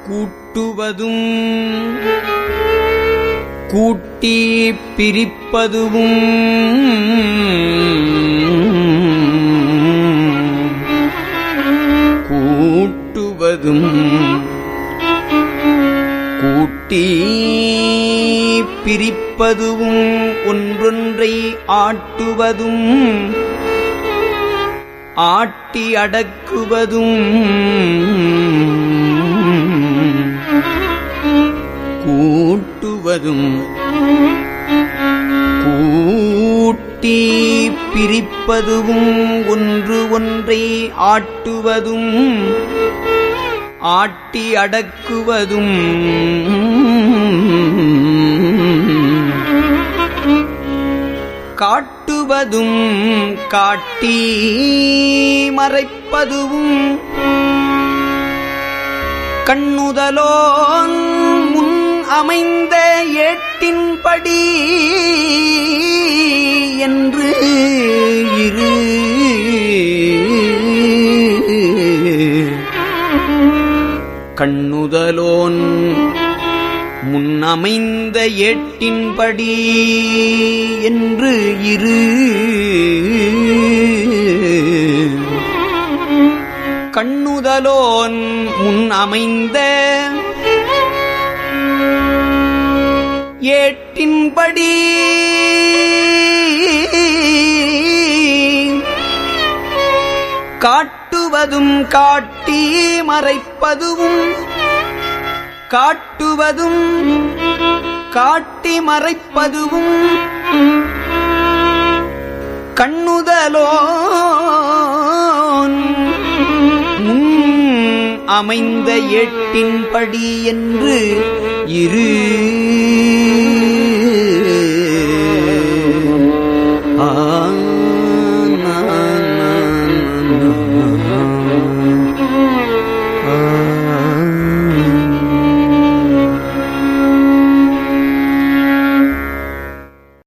கூட்டுவதும் கூட்டி பிரிப்பதுவும் கூட்டுவதும் கூட்டி பிரிப்பதுவும் ஒன்றொன்றை ஆட்டுவதும் ஆட்டி அடக்குவதும் கூட்டுவதும் கூட்டி பிரிப்பதுவும் ஒன்று ஒன்றை ஆட்டுவதும் ஆட்டி அடக்குவதும் காட்டுவதும் காட்டி மறைப்பதுவும் கண்ணுதலோன் முன் அமைந்த ஏட்டின்படி என்று இரு கண்ணுதலோன் முன்னமைந்த ஏட்டின்படி என்று இரு கண்ணுதலோன் முன் அமைந்த ஏட்டின்படி காட்டுவதும் காட்டி மறைப்பதுவும் காட்டுவதும் காட்டி மறைப்பதுவும் கண்ணுதலோன் முன் அமைந்த ஏட்டின்படி என்று இரு